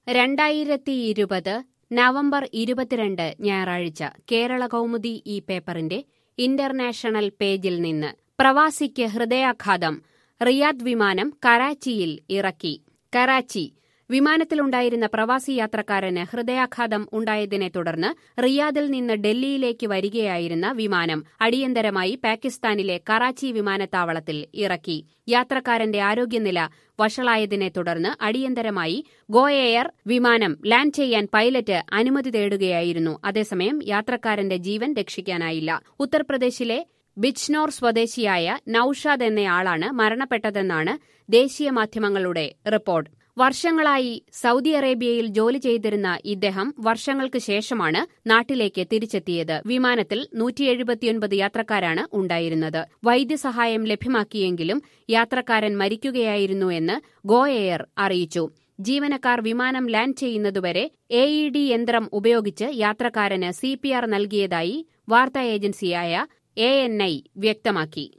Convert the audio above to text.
രണ്ടായിരത്തി ഇരുപത് നവംബർ ഇരുപത്തിരണ്ട് ഞായറാഴ്ച കേരള കൗമുദി ഈ പേപ്പറിന്റെ ഇന്റർനാഷണൽ പേജിൽ നിന്ന് പ്രവാസിക്ക് ഹൃദയാഘാതം റിയാദ് വിമാനം കറാച്ചിയിൽ ഇറക്കി കറാച്ചി വിമാനത്തിലുണ്ടായിരുന്ന പ്രവാസി യാത്രക്കാരന് ഹൃദയാഘാതം ഉണ്ടായതിനെ തുടർന്ന് റിയാദിൽ നിന്ന് ഡൽഹിയിലേക്ക് വരികയായിരുന്ന വിമാനം അടിയന്തരമായി പാകിസ്ഥാനിലെ കറാച്ചി വിമാനത്താവളത്തിൽ ഇറക്കി യാത്രക്കാരന്റെ ആരോഗ്യനില വഷളായതിനെ തുടർന്ന് അടിയന്തരമായി ഗോ എയർ വിമാനം ലാൻഡ് ചെയ്യാൻ പൈലറ്റ് അനുമതി തേടുകയായിരുന്നു അതേസമയം യാത്രക്കാരന്റെ ജീവൻ രക്ഷിക്കാനായില്ല ഉത്തർപ്രദേശിലെ ബിജ്നോർ സ്വദേശിയായ നൌഷാദ് എന്നയാളാണ് മരണപ്പെട്ടതെന്നാണ് ദേശീയ മാധ്യമങ്ങളുടെ റിപ്പോർട്ട് വർഷങ്ങളായി സൗദി അറേബ്യയിൽ ജോലി ചെയ്തിരുന്ന ഇദ്ദേഹം വർഷങ്ങൾക്ക് ശേഷമാണ് നാട്ടിലേക്ക് തിരിച്ചെത്തിയത് വിമാനത്തിൽ നൂറ്റി എഴുപത്തിയൊൻപത് യാത്രക്കാരാണ് ഉണ്ടായിരുന്നത് വൈദ്യസഹായം ലഭ്യമാക്കിയെങ്കിലും യാത്രക്കാരൻ മരിക്കുകയായിരുന്നു എന്ന് ഗോ എയർ അറിയിച്ചു ജീവനക്കാർ വിമാനം ലാൻഡ് ചെയ്യുന്നതുവരെ എ ഇ ഡി യന്ത്രം ഉപയോഗിച്ച് യാത്രക്കാരന് സി പി ആർ നൽകിയതായി വാർത്താ ഏജൻസിയായ എ എൻ ഐ വ്യക്തമാക്കി